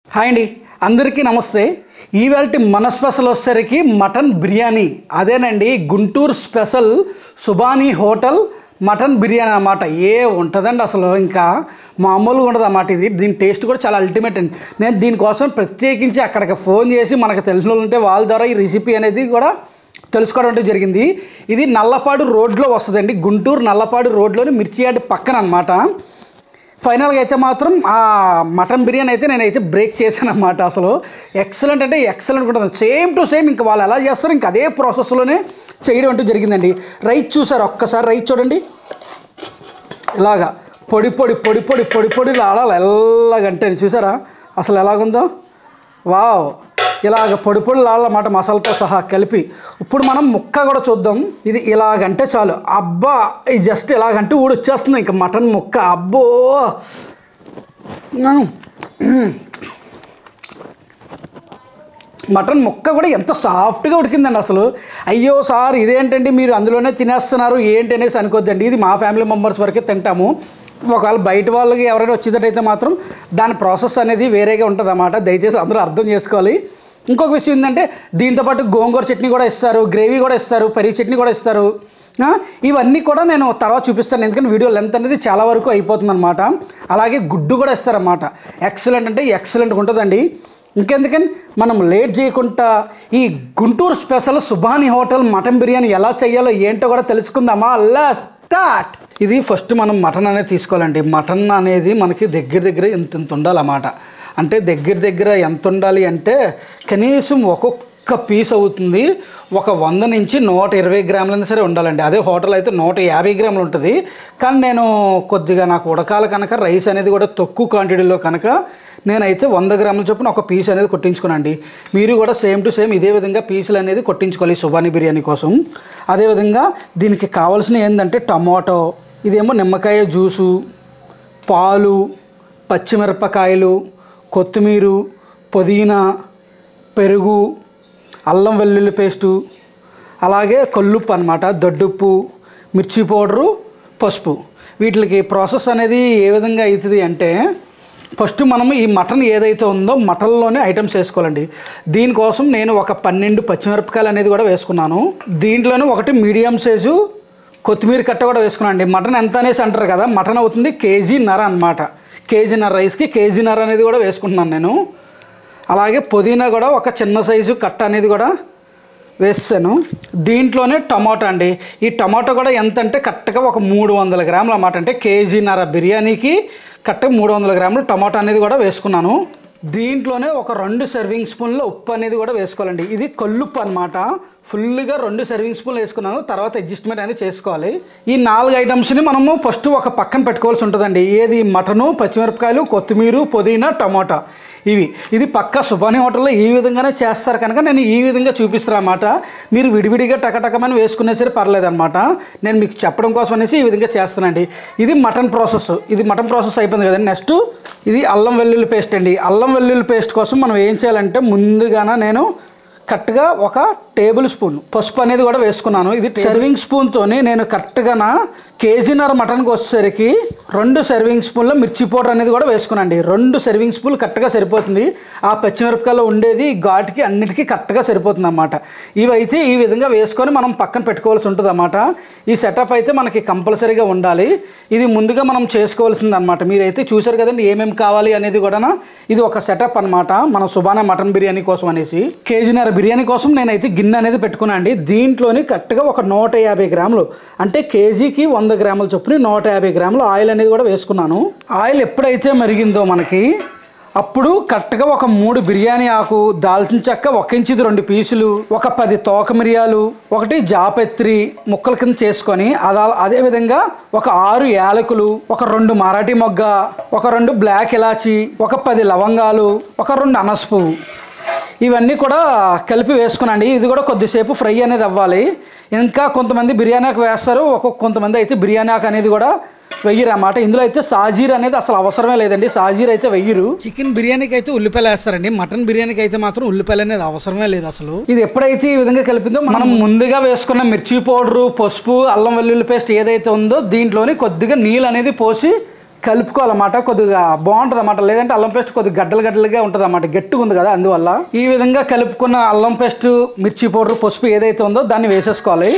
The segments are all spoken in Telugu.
హాయ్ అండి అందరికీ నమస్తే ఈవేళ మన స్పెషల్ వచ్చేసరికి మటన్ బిర్యానీ అదేనండి Guntur special Subani hotel mutton biryani అన్నమాట ఏ ఉంటుందండి అసలు ఇంకా మామూలుగా ఉండదు అన్నమాట ఇది దీని టేస్ట్ కూడా చాలా అల్టిమేట్ అండి నేను దీనికోసం ప్రత్యేకించి అక్కడికి ఫోన్ చేసి మనకు తెలిసిన వాళ్ళు ఉంటే వాళ్ళ ద్వారా ఈ రెసిపీ అనేది కూడా తెలుసుకోవడం అంటే జరిగింది ఇది నల్లపాడు రోడ్లో వస్తుందండి గుంటూరు నల్లపాడు రోడ్లోని మిర్చి యార్డ్ పక్కన అనమాట ఫైనల్గా అయితే మాత్రం ఆ మటన్ బిర్యానీ అయితే నేనైతే బ్రేక్ చేశాను అనమాట అసలు ఎక్సలెంట్ అంటే ఎక్సలెంట్ ఉంటుంది సేమ్ టు సేమ్ ఇంకా వాళ్ళు ఎలా చేస్తారో ఇంకా అదే ప్రాసెస్లోనే చేయడం అంటూ జరిగిందండి రైట్ చూసారు ఒక్కసారి రైట్ చూడండి ఇలాగా పొడి పొడి పొడి పొడి పొడి పొడి ఆడాలి ఎలాగంటే చూసారా అసలు ఎలాగుందో వావ్ ఇలాగ పొడి పొడి లాడాలన్నమాట మసాలాతో సహా కలిపి ఇప్పుడు మనం ముక్క కూడా చూద్దాం ఇది ఇలాగంటే చాలు అబ్బా ఇది జస్ట్ ఇలాగంటే ఊడి వచ్చేస్తుంది ఇంకా మటన్ ముక్క అబ్బో మటన్ ముక్క కూడా ఎంత సాఫ్ట్గా ఉడికిందండి అసలు అయ్యో సార్ ఇదేంటండి మీరు అందులోనే తినేస్తున్నారు ఏంటి అనేసి అనుకోద్దండి ఇది మా ఫ్యామిలీ మెంబర్స్ వరకే తింటాము ఒకవేళ బయట వాళ్ళకి ఎవరైనా వచ్చేటట్టయితే మాత్రం దాని ప్రాసెస్ అనేది వేరేగా ఉంటుంది అన్నమాట దయచేసి అందరూ అర్థం చేసుకోవాలి ఇంకొక విషయం ఏంటంటే దీంతోపాటు గోంగూర చట్నీ కూడా ఇస్తారు గ్రేవీ కూడా ఇస్తారు పరీ చట్నీ కూడా ఇస్తారు ఆ, ఇవన్నీ కూడా నేను తర్వాత చూపిస్తాను ఎందుకంటే వీడియో లెంత్ అనేది చాలా వరకు అయిపోతుంది అనమాట అలాగే గుడ్డు కూడా ఇస్తారన్నమాట ఎక్సలెంట్ అంటే ఎక్సలెంట్గా ఉంటుందండి ఇంకెందుకని మనం లేట్ చేయకుండా ఈ Guntur special Subani hotel mutton biryani ఎలా చేయాలో ఏంటో కూడా తెలుసుకుందామా అల్లా స్టార్ట్ ఇది ఫస్ట్ మనం మటన్ అనేది తీసుకోవాలండి మటన్ అనేది మనకి దగ్గర దగ్గర ఇంత ఇంత ఉండాలన్నమాట అంటే దగ్గర దగ్గర ఎంత ఉండాలి అంటే కనీసం ఒక్కొక్క పీస్ అవుతుంది ఒక వంద నుంచి నూట ఇరవై గ్రాములైనా సరే ఉండాలండి అదే హోటల్ అయితే నూట యాభై గ్రాములు ఉంటుంది కానీ నేను కొద్దిగా నాకు ఉడకాలి కనుక రైస్ అనేది కూడా తక్కువ క్వాంటిటీలో కనుక నేనైతే వంద గ్రాముల చొప్పున ఒక పీస్ అనేది కొట్టించుకున్నాండి మీరు కూడా సేమ్ టు సేమ్ ఇదే విధంగా పీసులు అనేది కొట్టించుకోవాలి ఈ సుబానీ బిర్యానీ కోసం అదేవిధంగా దీనికి కావాల్సిన ఏంటంటే టమాటో ఇదేమో నిమ్మకాయ జ్యూసు పాలు పచ్చిమిరపకాయలు కొత్తిమీర పుదీనా పెరుగు అల్లం వెల్లుల్లి పేస్టు అలాగే కల్లుప్పు అనమాట దొడ్డుప్పు మిర్చి పౌడరు పసుపు వీటికి ప్రాసెస్ అనేది ఏ విధంగా అవుతుంది అంటే ఫస్ట్ మనము ఈ మటన్ ఏదైతే ఉందో మటన్లోనే ఐటమ్స్ వేసుకోవాలండి దీనికోసం నేను ఒక పన్నెండు పచ్చిమిరపకాయలు అనేది కూడా వేసుకున్నాను దీంట్లోనే ఒకటి మీడియం సైజు కొత్తిమీర కట్ట కూడా వేసుకున్నాను అండి మటన్ ఎంత అనేసి అంటారు కదా మటన్ అవుతుంది కేజీ నర అనమాట కేజీ నర రైస్కి కేజీ నర అనేది కూడా వేసుకుంటున్నాను నేను అలాగే పుదీనా కూడా ఒక చిన్న సైజు కట్ట అనేది కూడా వేసాను దీంట్లోనే టమాటా అండి ఈ టమాటా కూడా ఎంత అంటే కరెక్ట్గా ఒక మూడు వందల గ్రాములు అన్నమాట అంటే కేజీన్నర బిర్యానీకి కరెక్ట్గా మూడు వందల గ్రాములు టమాటా అనేది కూడా వేసుకున్నాను దీంట్లోనే ఒక రెండు సర్వింగ్ స్పూన్ల ఉప్పు అనేది కూడా వేసుకోవాలండి ఇది కల్లుప్పు అనమాట ఫుల్గా రెండు సర్వింగ్ స్పూన్లు వేసుకున్నాను తర్వాత అడ్జస్ట్మెంట్ అనేది చేసుకోవాలి ఈ నాలుగు ఐటమ్స్ని మనము ఫస్ట్ ఒక పక్కన పెట్టుకోవాల్సి ఉంటుందండి ఏది మటను పచ్చిమిరపకాయలు కొత్తిమీర పుదీనా టమాటా ఇవి ఇది పక్క సుబాని హోటల్లో ఈ విధంగానే చేస్తారు కనుక నేను ఈ విధంగా చూపిస్తాను అన్నమాట మీరు విడివిడిగా టకటకమని వేసుకునే సరే పర్లేదన్నమాట నేను మీకు చెప్పడం కోసం అనేసి ఈ విధంగా చేస్తానండి ఇది మటన్ ప్రాసెస్ ఇది మటన్ ప్రాసెస్ అయిపోయింది కదండి నెక్స్ట్ ఇది అల్లం వెల్లుల్లి పేస్ట్ అండి అల్లం వెల్లుల్లి పేస్ట్ కోసం మనం ఏం చేయాలంటే ముందుగాన నేను కరెక్ట్గా ఒక టేబుల్ స్పూన్ పసుపు అనేది కూడా వేసుకున్నాను ఇది సర్వింగ్ స్పూన్తోని నేను కరెక్ట్గా కేజీన్నర మటన్కి వచ్చేసరికి రెండు సర్వింగ్ స్పూన్ల మిర్చి పౌడర్ అనేది కూడా వేసుకున్నాండి రెండు సర్వింగ్ స్పూన్లు కరెక్ట్గా సరిపోతుంది ఆ పచ్చిమిరపకాయలో ఉండేది ఘాటుకి అన్నిటికీ కరెక్ట్గా సరిపోతుంది అన్నమాట ఇవైతే ఈ విధంగా వేసుకొని మనం పక్కన పెట్టుకోవాల్సి ఉంటుంది అన్నమాట ఈ సెటప్ అయితే మనకి కంపల్సరీగా ఉండాలి ఇది ముందుగా మనం చేసుకోవాల్సింది అనమాట మీరైతే చూసారు కదండి ఏమేమి కావాలి అనేది కూడా ఇది ఒక సెటప్ అనమాట మన సుబానా మటన్ బిర్యానీ కోసం అనేసి కేజీన్నర బిర్యానీ కోసం నేనైతే గిన్నె అనేది పెట్టుకున్నా అండి దీంట్లోని కరెక్ట్గా ఒక నూట యాభై గ్రాములు అంటే కేజీకి వంద గ్రాముల చొప్పున నూట యాభై గ్రాములు ఆయిల్ అనేది కూడా వేసుకున్నాను ఆయిల్ ఎప్పుడైతే మరిగిందో మనకి అప్పుడు కరెక్ట్గా ఒక మూడు బిర్యానీ ఆకు దాల్చిన చెక్క ఒక ఇంచుది రెండు పీసులు ఒక పది తోక మిరియాలు ఒకటి జాపత్రి ముక్కల కింద చేసుకొని అదా అదేవిధంగా ఒక ఆరు యాలకులు ఒక రెండు మరాఠీ మొగ్గ ఒక రెండు బ్లాక్ ఇలాచి ఒక పది లవంగాలు ఒక రెండు అనస పువ్వు ఇవన్నీ కూడా కలిపి వేసుకునండి ఇది కూడా కొద్దిసేపు ఫ్రై అనేది అవ్వాలి ఇంకా కొంతమంది బిర్యానీ ఆకు వేస్తారు ఒక్కొక్క కొంతమంది అయితే బిర్యానీ ఆకు అనేది కూడా వెయ్యరు అన్నమాట ఇందులో అయితే సాజీర్ అనేది అసలు అవసరమే లేదండి సాజీర్ అయితే వెయ్యరు చికెన్ బిర్యానీకి అయితే ఉల్లిపాయలు వేస్తారండి మటన్ బిర్యానీకి అయితే మాత్రం ఉల్లిపాయలు అనేది అవసరమే లేదు అసలు ఇది ఎప్పుడైతే ఈ విధంగా కలిపిందో మనం ముందుగా వేసుకున్న మిర్చి పౌడరు పసుపు అల్లం వెల్లుల్లి పేస్ట్ ఏదైతే ఉందో దీంట్లోని కొద్దిగా నీళ్ళు అనేది పోసి కలుపుకోవాలన్నమాట కొద్దిగా బాగుంటుంది అన్నమాట లేదంటే అల్లం పేస్ట్ కొద్దిగా గడ్డలు గడ్డలుగా ఉంటుంది అన్నమాట గట్టిగా ఉంది కదా అందువల్ల ఈ విధంగా కలుపుకున్న అల్లం పేస్ట్ మిర్చి పౌడర్ పసుపు ఏదైతే ఉందో దాన్ని వేసేసుకోవాలి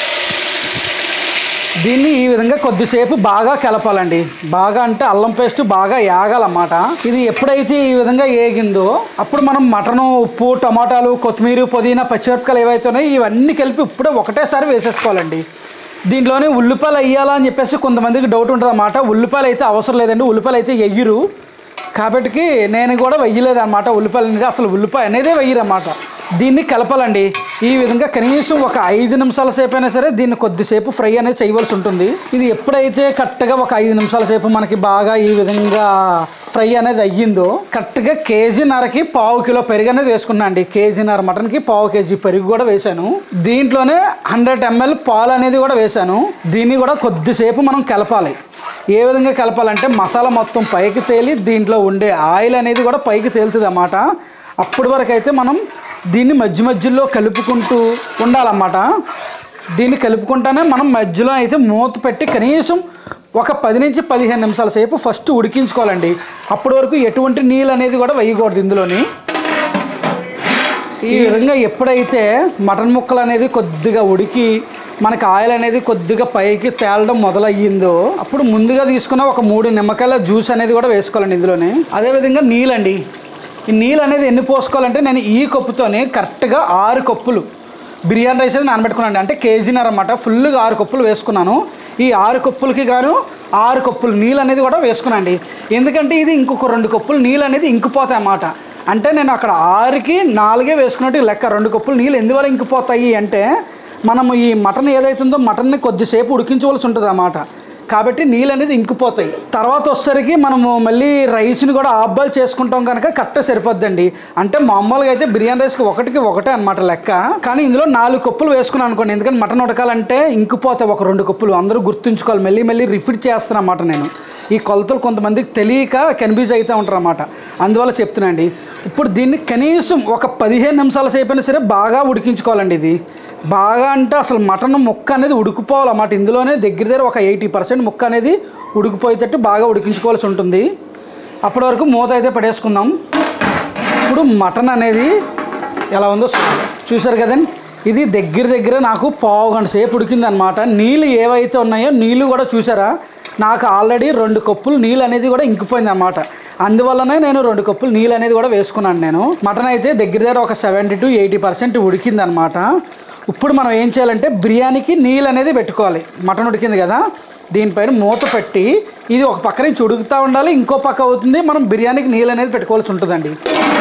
దీన్ని ఈ విధంగా కొద్దిసేపు బాగా కలపాలండి బాగా అంటే అల్లం పేస్ట్ బాగా ఏగాలన్నమాట ఇది ఎప్పుడైతే ఈ విధంగా ఏగిందో అప్పుడు మనం మటను ఉప్పు టమాటాలు కొత్తిమీర పుదీనా పచ్చిమిరపకాయలు ఏవైతే ఉన్నాయో ఇవన్నీ కలిపి ఇప్పుడే ఒకటేసారి వేసేసుకోవాలండి దీంట్లోనే ఉల్లిపాయలు వేయాలా అని చెప్పేసి కొంతమందికి డౌట్ ఉంటుంది అన్నమాట ఉల్లిపాయలు అయితే అవసరం లేదండి ఉల్లిపాయలు అయితే ఎయ్యరు కాబట్టి నేను కూడా వెయ్యలేదు అనమాట ఉల్లిపాయలు అనేది అసలు ఉల్లిపాయ అనేదే వెయ్యరన్నమాట దీన్ని కలపాలండి ఈ విధంగా కనీసం ఒక ఐదు నిమిషాల సేపు అయినా సరే దీన్ని కొద్దిసేపు ఫ్రై అనేది చేయవలసి ఉంటుంది ఇది ఎప్పుడైతే కరెక్ట్గా ఒక ఐదు నిమిషాల సేపు మనకి బాగా ఈ విధంగా ఫ్రై అనేది అయ్యిందో కరెక్ట్గా కేజీన్నరకి పావు కిలో పెరుగు అనేది వేసుకున్నా అండి కేజీన్నర మటన్కి పావు కేజీ పెరుగు కూడా వేశాను దీంట్లోనే హండ్రెడ్ ఎంఎల్ పాలు అనేది కూడా వేశాను దీన్ని కూడా కొద్దిసేపు మనం కలపాలి ఏ విధంగా కలపాలంటే మసాలా మొత్తం పైకి తేలి దీంట్లో ఉండే ఆయిల్ అనేది కూడా పైకి తేలుతుంది అన్నమాట అప్పటి వరకు అయితే మనం దీన్ని మధ్య మధ్యలో కలుపుకుంటూ ఉండాలన్నమాట దీన్ని కలుపుకుంటానే మనం మధ్యలో అయితే మూత పెట్టి కనీసం ఒక పది నుంచి పదిహేను నిమిషాల సేపు ఫస్ట్ ఉడికించుకోవాలండి అప్పటి వరకు ఎటువంటి నీళ్ళు అనేది కూడా వేయకూడదు ఇందులోని ఈ విధంగా ఎప్పుడైతే మటన్ ముక్కలు అనేది కొద్దిగా ఉడికి మనకి ఆయిల్ అనేది కొద్దిగా పైకి తేలడం మొదలయ్యిందో అప్పుడు ముందుగా తీసుకున్న ఒక మూడు నిమ్మకాయల జ్యూస్ అనేది కూడా వేసుకోవాలండి ఇందులోనే అదేవిధంగా నీళ్ళండి ఈ నీళ్ళు అనేది ఎన్ని పోసుకోవాలంటే నేను ఈ కప్పుతోనే కరెక్ట్గా ఆరు కప్పులు బిర్యానీ రైస్ అనేది నానబెట్టుకున్నాను అంటే కేజీన్నర అనమాట ఫుల్గా ఆరు కప్పులు వేసుకున్నాను ఈ ఆరు కప్పులకి గాను ఆరు కప్పులు నీళ్ళు అనేది కూడా వేసుకున్నాండి ఎందుకంటే ఇది ఇంకొక రెండు కప్పులు నీళ్ళు అనేది ఇంకిపోతాయి అన్నమాట అంటే నేను అక్కడ ఆరుకి నాలుగే వేసుకున్నట్టు లెక్క రెండు కప్పులు నీళ్ళు ఎందువల్ల ఇంకిపోతాయి అంటే మనము ఈ మటన్ ఏదైతుందో మటన్ని కొద్దిసేపు ఉడికించవలసి ఉంటుంది అన్నమాట కాబట్టి నీళ్ళు అనేది ఇంకిపోతాయి తర్వాత వచ్చేసరికి మనము మళ్ళీ రైస్ని కూడా హాఫ్ బాయిల్ చేసుకుంటాం కనుక కరెక్ట్ సరిపోద్దండి అంటే మామూలుగా అయితే బిర్యానీ రైస్కి ఒకటికి ఒకటే అనమాట లెక్క కానీ ఇందులో నాలుగు కప్పులు వేసుకున్నాను అనుకోండి ఎందుకంటే మటన్ ఉడకాలంటే ఇంకిపోతాయి ఒక రెండు కప్పులు అందరూ గుర్తుంచుకోవాలి మళ్ళీ మళ్ళీ రిఫిట్ చేస్తాను అన్నమాట నేను ఈ కొలతలు కొంతమందికి తెలియక కన్ఫ్యూజ్ అవుతూ ఉంటారు అన్నమాట అందువల్ల చెప్తున్నాండి ఇప్పుడు దీన్ని కనీసం ఒక పదిహేను నిమిషాల సేపు అయినా సరే బాగా ఉడికించుకోవాలండి ఇది బాగా అంటే అసలు మటన్ ముక్క అనేది ఉడికిపోవాలన్నమాట ఇందులోనే దగ్గర దగ్గర ఒక ఎయిటీ పర్సెంట్ ముక్క అనేది ఉడికిపోయేటట్టు బాగా ఉడికించుకోవాల్సి ఉంటుంది అప్పటి వరకు మూత అయితే పడేసుకుందాం ఇప్పుడు మటన్ అనేది ఎలా ఉందో చూడాలి. చూశారు కదండి ఇది దగ్గర దగ్గర నాకు పావు గంట సేపు ఉడికిందనమాట నీళ్ళు ఏవైతే ఉన్నాయో నీళ్ళు కూడా చూసారా నాకు ఆల్రెడీ రెండు కప్పులు నీళ్ళు అనేది కూడా ఇంకిపోయింది అనమాట అందువల్లనే నేను రెండు కప్పులు నీళ్ళు అనేది కూడా వేసుకున్నాను నేను మటన్ అయితే దగ్గర దగ్గర ఒక సెవెంటీ టు ఎయిటీ పర్సెంట్ ఉడికిందనమాట ఇప్పుడు మనం ఏం చేయాలంటే బిర్యానీకి నీళ్ళు అనేది పెట్టుకోవాలి మటన్ ఉడికింది కదా దీనిపైన మూత పెట్టి ఇది ఒక పక్క నుంచి ఉడుకుతూ ఉండాలి ఇంకో పక్క అవుతుంది మనం బిర్యానీకి నీళ్ళు అనేది పెట్టుకోవాల్సి ఉంటుందండి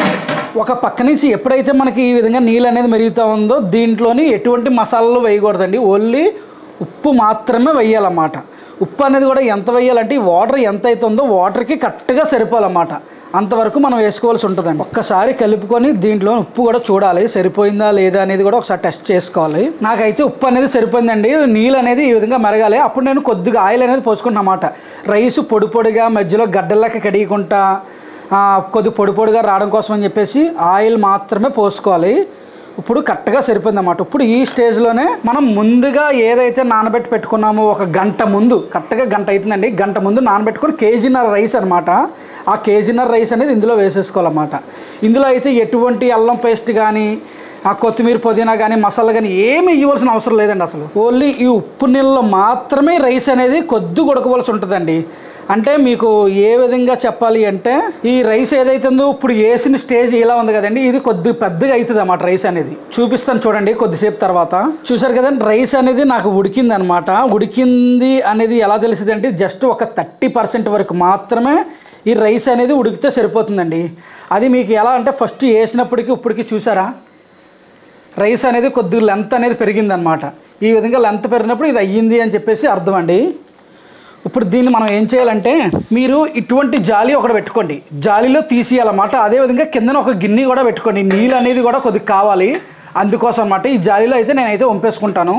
ఒక పక్క నుంచి ఎప్పుడైతే మనకి ఈ విధంగా నీళ్ళు అనేది మెరుగుతూ ఉందో దీంట్లోని ఎటువంటి మసాలాలు వేయకూడదండి ఓన్లీ ఉప్పు మాత్రమే వేయాలన్నమాట ఉప్పు అనేది కూడా ఎంత వేయాలంటే ఈ వాటర్ ఎంత అవుతుందో వాటర్కి కరెక్ట్గా సరిపోవాలన్నమాట అంతవరకు మనం వేసుకోవాల్సి ఉంటుందండి ఒక్కసారి కలుపుకొని దీంట్లో ఉప్పు కూడా చూడాలి సరిపోయిందా లేదా అనేది కూడా ఒకసారి టెస్ట్ చేసుకోవాలి నాకైతే ఉప్పు అనేది సరిపోయిందండి నీళ్ళు అనేది ఈ విధంగా మెరగాలి అప్పుడు నేను కొద్దిగా ఆయిల్ అనేది పోసుకుంటున్నమాట రైస్ పొడి పొడిగా మధ్యలో గడ్డలకి కడిగకుండా ఆ, కొద్ది పొడి పొడిగా రావడం కోసం అని చెప్పేసి ఆయిల్ మాత్రమే పోసుకోవాలి ఇప్పుడు కరెక్ట్గా సరిపోయింది అన్నమాట ఇప్పుడు ఈ స్టేజ్లోనే మనం ముందుగా ఏదైతే నానబెట్టి పెట్టుకున్నామో ఒక గంట ముందు కరెక్ట్గా గంట అవుతుందండి గంట ముందు నానబెట్టుకుని కేజీన్నర రైస్ అనమాట ఆ కేజీన్నర రైస్ అనేది ఇందులో వేసేసుకోవాలన్నమాట ఇందులో అయితే ఎటువంటి అల్లం పేస్ట్ కానీ ఆ కొత్తిమీర పుదీనా కానీ మసాలా కానీ ఏమి ఇవ్వాల్సిన అవసరం లేదండి అసలు ఓన్లీ ఈ ఉప్పు నీళ్ళలో మాత్రమే రైస్ అనేది కొద్దిగా ఉడకవలసి ఉంటుందండి అంటే మీకు ఏ విధంగా చెప్పాలి అంటే ఈ రైస్ ఏదైతే ఉందో ఇప్పుడు వేసిన స్టేజ్ ఇలా ఉంది కదండి ఇది కొద్ది పెద్దగా అవుతుంది అన్నమాట రైస్ అనేది చూపిస్తాను చూడండి కొద్దిసేపు తర్వాత చూసారు కదండి రైస్ అనేది నాకు ఉడికింది అనమాట ఉడికింది అనేది ఎలా తెలిసింది అంటే జస్ట్ ఒక థర్టీ పర్సెంట్ వరకు మాత్రమే ఈ రైస్ అనేది ఉడికితే సరిపోతుందండి అది మీకు ఎలా అంటే ఫస్ట్ వేసినప్పటికీ ఇప్పటికి చూసారా రైస్ అనేది కొద్దిగా లెంత్ అనేది పెరిగిందనమాట ఈ విధంగా లెంత్ పెరిగినప్పుడు ఇది అయ్యింది అని చెప్పేసి అర్థం అండి ఇప్పుడు దీన్ని మనం ఏం చేయాలంటే మీరు ఇటువంటి జాలి ఒకటి పెట్టుకోండి జాలీలో తీసేయాలన్నమాట అదేవిధంగా కిందన ఒక గిన్నె కూడా పెట్టుకోండి నీళ్ళు అనేది కూడా కొద్దిగా కావాలి అందుకోసం అన్నమాట ఈ జాలీలో అయితే నేనైతే వంపేసుకుంటాను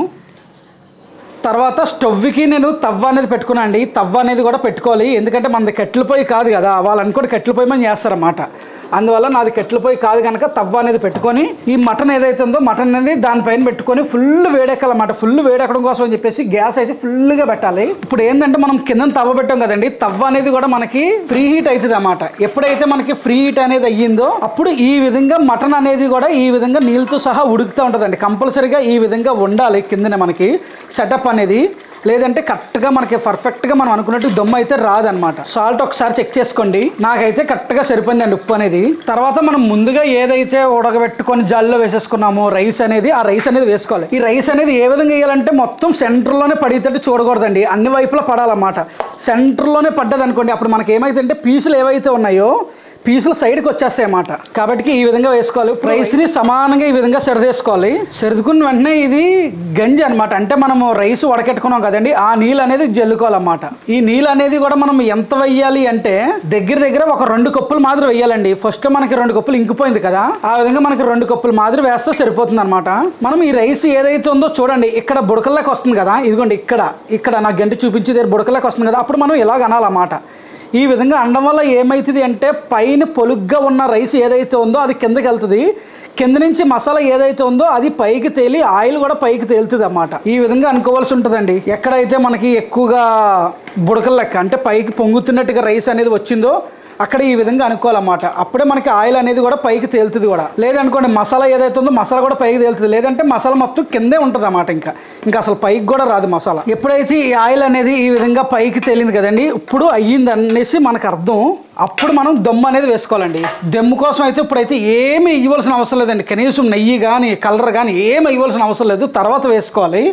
తర్వాత స్టవ్కి నేను తవ్వ అనేది పెట్టుకున్నాను అండి తవ్వ అనేది కూడా పెట్టుకోవాలి ఎందుకంటే మనది కట్టెల పొయ్యి కాదు కదా వాళ్ళు అనుకోండి కట్టెల పొయ్యి మనం చేస్తారన్నమాట అందువల్ల నాది కట్టెల పొయ్యి కాదు కనుక తవ్వ అనేది పెట్టుకొని ఈ మటన్ ఏదైతే ఉందో మటన్ అనేది దానిపైన పెట్టుకొని ఫుల్ వేడెక్కాలన్నమాట ఫుల్ వేడెక్కడం కోసం అని చెప్పేసి గ్యాస్ అయితే ఫుల్గా పెట్టాలి ఇప్పుడు ఏంటంటే మనం కింద తవ్వ పెట్టాం కదండి తవ్వ అనేది కూడా మనకి ఫ్రీ హీట్ అవుతుంది అన్నమాట ఎప్పుడైతే మనకి ఫ్రీ హీట్ అనేది అయ్యిందో అప్పుడు ఈ విధంగా మటన్ అనేది కూడా ఈ విధంగా నీళ్ళతో సహా ఉడుకుతూ ఉంటుందండి కంపల్సరీగా ఈ విధంగా ఉండాలి కిందనే మనకి సెటప్ అనేది లేదంటే కరెక్ట్గా మనకి పర్ఫెక్ట్గా మనం అనుకున్నట్టు దమ్ము అయితే రాదనమాట సాల్ట్ ఒకసారి చెక్ చేసుకోండి నాకైతే కరెక్ట్గా సరిపోయిందండి ఉప్పు అనేది తర్వాత మనం ముందుగా ఏదైతే ఉడకబెట్టుకొని జాల్లో వేసేసుకున్నామో రైస్ అనేది ఆ రైస్ అనేది వేసుకోవాలి ఈ రైస్ అనేది ఏ విధంగా వేయాలంటే మొత్తం సెంటర్లోనే పడేటట్టు చూడకూడదండి అన్ని వైపులా పడాలన్నమాట సెంటర్లోనే పడ్డది అనుకోండి అప్పుడు మనకి ఏమైతే పీసులు ఏవైతే ఉన్నాయో పీసులు సైడ్కి వచ్చేస్తాయి అన్నమాట కాబట్టి ఈ విధంగా వేసుకోవాలి రైస్ని సమానంగా ఈ విధంగా సరిదేసుకోవాలి సరిదుకున్న వెంటనే ఇది గంజి అనమాట అంటే మనము రైస్ ఉడకెట్టుకున్నాం కదండి ఆ నీళ్ళు అనేది జల్లుకోవాలన్నమాట ఈ నీళ్ళు అనేది కూడా మనం ఎంత వెయ్యాలి అంటే దగ్గర దగ్గర ఒక రెండు కప్పులు మాదిరి వెయ్యాలండి ఫస్ట్ మనకి రెండు కప్పులు ఇంకిపోయింది కదా ఆ విధంగా మనకి రెండు కప్పులు మాదిరి వేస్తే సరిపోతుంది అనమాట మనం ఈ రైస్ ఏదైతే ఉందో చూడండి ఇక్కడ బుడకల్లోకి వస్తుంది కదా ఇదిగోండి ఇక్కడ ఇక్కడ నాకు గంటి చూపించి దగ్గర బుడకల్లోకి వస్తుంది కదా అప్పుడు మనం ఇలాగ అనాలన్నమాట ఈ విధంగా అనడం వల్ల ఏమవుతుంది అంటే పైన పొలుగ్గా ఉన్న రైస్ ఏదైతే ఉందో అది కిందకి వెళ్తుంది కింద నుంచి మసాలా ఏదైతే ఉందో అది పైకి తేలి ఆయిల్ కూడా పైకి తేలుతుంది అన్నమాట ఈ విధంగా అనుకోవాల్సి ఉంటుందండి ఎక్కడైతే మనకి ఎక్కువగా బుడకల లెక్క అంటే పైకి పొంగుతున్నట్టుగా రైస్ అనేది వచ్చిందో అక్కడ ఈ విధంగా అనుకోవాలన్నమాట అప్పుడే మనకి ఆయిల్ అనేది కూడా పైకి తేలుతుంది కూడా లేదనుకోండి మసాలా ఏదైతే ఉందో మసాలా కూడా పైకి తేలుతుంది లేదంటే మసాలా మొత్తం కిందే ఉంటుంది అన్నమాట ఇంకా ఇంకా అసలు పైకి కూడా రాదు మసాలా ఎప్పుడైతే ఈ ఆయిల్ అనేది ఈ విధంగా పైకి తేలింది కదండి ఇప్పుడు అయ్యింది అనేసి మనకు అర్థం అప్పుడు మనం దమ్ము అనేది వేసుకోవాలండి దమ్ము కోసం అయితే ఇప్పుడైతే ఏమీ ఇవ్వాల్సిన అవసరం లేదండి కనీసం నెయ్యి కానీ కలర్ కానీ ఏమి ఇవ్వాల్సిన అవసరం లేదు తర్వాత వేసుకోవాలి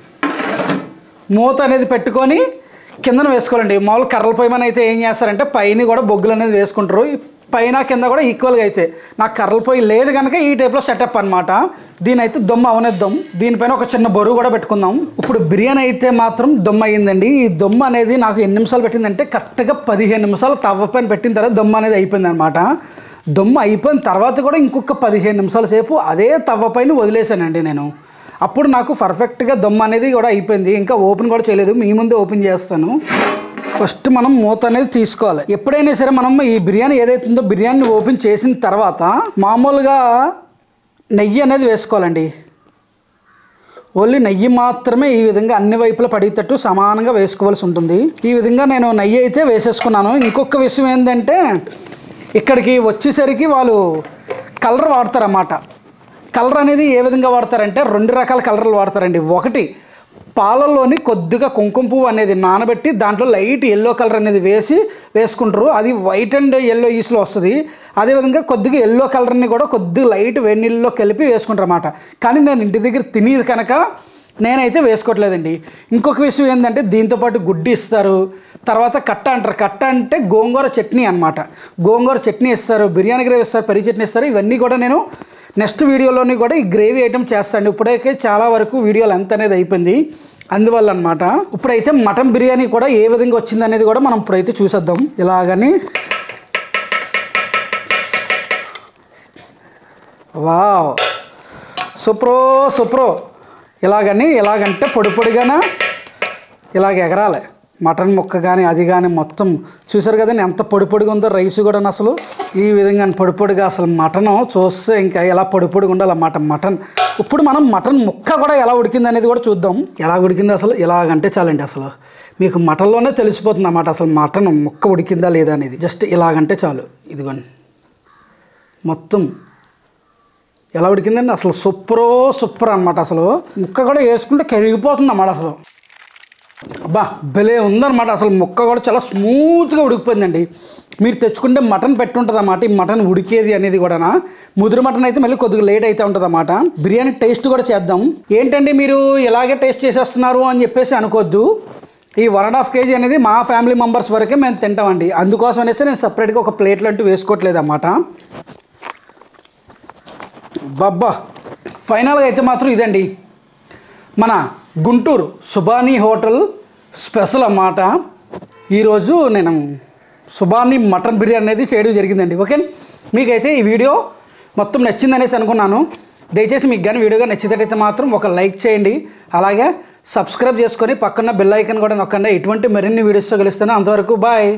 మూత అనేది పెట్టుకొని కిందన వేసుకోవాలండి మామూలు కర్రల పొయ్యి మీద అయితే ఏం చేస్తారంటే పైన కూడా బొగ్గులు అనేది వేసుకుంటారు ఈ పైన కింద కూడా ఈక్వల్గా అయితే నాకు కర్రల పొయ్యి లేదు కనుక ఈ టైప్లో సెటప్ అనమాట దీని అయితే దొమ్మ అవనేద్దాం దీనిపైన ఒక చిన్న బరువు కూడా పెట్టుకుందాం ఇప్పుడు బిర్యానీ అయితే మాత్రం దొమ్మ అయ్యిందండి ఈ దొమ్మ అనేది నాకు ఎన్ని నిమిషాలు పెట్టిందంటే కరెక్ట్గా పదిహేను నిమిషాలు తవ్వ పైన పెట్టిన తర్వాత దొమ్మ అనేది అయిపోయింది అనమాట దొమ్మ అయిపోయిన తర్వాత కూడా ఇంకొక పదిహేను నిమిషాల సేపు అదే తవ్వ పైన వదిలేశానండి నేను అప్పుడు నాకు పర్ఫెక్ట్గా దమ్ అనేది కూడా అయిపోయింది ఇంకా ఓపెన్ కూడా చేయలేదు మీ ముందే ఓపెన్ చేస్తాను ఫస్ట్ మనం మూత అనేది తీసుకోవాలి ఎప్పుడైనా సరే మనం ఈ బిర్యానీ ఏదైతే ఉందో బిర్యానీ ఓపెన్ చేసిన తర్వాత మామూలుగా నెయ్యి అనేది వేసుకోవాలండి ఓన్లీ నెయ్యి మాత్రమే ఈ విధంగా అన్ని వైపులా పడేటట్టు సమానంగా వేసుకోవాల్సి ఉంటుంది ఈ విధంగా నేను నెయ్యి అయితే వేసేసుకున్నాను ఇంకొక విషయం ఏంటంటే ఇక్కడికి వచ్చేసరికి వాళ్ళు కలర్ వాడతారన్నమాట కలర్ అనేది ఏ విధంగా వాడతారంటే రెండు రకాల కలర్లు వాడతారండి ఒకటి పాలల్లోని కొద్దిగా కుంకుమ పువ్వు అనేది నానబెట్టి దాంట్లో లైట్ ఎల్లో కలర్ అనేది వేసి వేసుకుంటారు అది వైట్ అండ్ ఎల్లో ఈస్లో వస్తుంది అదేవిధంగా కొద్దిగా ఎల్లో కలర్ని కూడా కొద్దిగా లైట్ వెన్నీళ్ళలో కలిపి వేసుకుంటారు అన్నమాట కానీ నేను ఇంటి దగ్గర తినేది కనుక నేనైతే వేసుకోవట్లేదండి ఇంకొక విషయం ఏంటంటే దీంతోపాటు గుడ్డి ఇస్తారు తర్వాత కట్ట అంటారు కట్ట అంటే గోంగూర చట్నీ అనమాట గోంగూర చట్నీ ఇస్తారు బిర్యానీ గ్రేవీ ఇస్తారు పెరి చట్నీ ఇస్తారు ఇవన్నీ కూడా నేను నెక్స్ట్ వీడియోలోని కూడా ఈ గ్రేవీ ఐటమ్ చేస్తాను ఇప్పుడైతే చాలా వరకు వీడియోలు ఎంత అనేది అయిపోయింది అందువల్ల అనమాట ఇప్పుడైతే మటన్ బిర్యానీ కూడా ఏ విధంగా వచ్చింది అనేది కూడా మనం ఇప్పుడైతే చూసేద్దాం ఇలాగని వావ్ సూప్రో సూప్రో ఇలాగని ఇలాగంటే పొడి పొడిగాన ఇలాగ ఎగరాలి మటన్ ముక్క కానీ అది కానీ మొత్తం చూసారు కదండి ఎంత పొడి పొడిగా ఉందో రైస్ కూడా అసలు ఈ విధంగా పొడి పొడిగా అసలు మటన్ చూస్తే ఇంకా ఎలా పొడి పొడిగా ఉండాలి మటన్ మటన్ ఇప్పుడు మనం మటన్ ముక్క కూడా ఎలా ఉడికింది అనేది కూడా చూద్దాం ఎలా ఉడికింది అసలు ఇలాగంటే చాలండి అసలు మీకు మటన్లోనే తెలిసిపోతుంది అన్నమాట అసలు మటన్ ముక్క ఉడికిందా లేదా అనేది జస్ట్ ఇలాగంటే చాలు ఇదిగోండి మొత్తం ఎలా ఉడికిందండి అసలు సూపరో సూపర్ అనమాట అసలు ముక్క కూడా వేసుకుంటే కరిగిపోతుంది అన్నమాట అసలు అబ్బా భలే ఉందన్నమాట అసలు ముక్క కూడా చాలా స్మూత్గా ఉడికిపోయిందండి మీరు తెచ్చుకుంటే మటన్ పెట్టుంటుంది అన్నమాట ఈ మటన్ ఉడికేది అనేది కూడా ముదురు మటన్ అయితే మళ్ళీ కొద్దిగా లేట్ అయితే ఉంటుంది అన్నమాట బిర్యానీ టేస్ట్ కూడా చేద్దాం ఏంటండి మీరు ఇలాగే టేస్ట్ చేసేస్తున్నారు అని చెప్పేసి అనుకోవద్దు ఈ వన్ అండ్ హాఫ్ కేజీ అనేది మా ఫ్యామిలీ మెంబర్స్ వరకే మేము తింటామండి అందుకోసం అనేసి నేను సపరేట్గా ఒక ప్లేట్లు అంటూ వేసుకోవట్లేదు అన్నమాట బబ్బా ఫైనల్గా అయితే మాత్రం ఇదండి మన గుంటూరు సుబానీ హోటల్ స్పెషల్ అన్నమాట ఈరోజు నేను సుబానీ మటన్ బిర్యానీ అనేది చేయడం జరిగిందండి ఓకే మీకైతే ఈ వీడియో మొత్తం నచ్చిందనేసి అనుకున్నాను దయచేసి మీకు కానీ వీడియోగా నచ్చినట్టయితే మాత్రం ఒక లైక్ చేయండి అలాగే సబ్స్క్రైబ్ చేసుకొని పక్కన బెల్ ఐకన్ కూడా నొక్కండి ఎటువంటి మరిన్ని వీడియోస్తో కలుస్తాను అంతవరకు బాయ్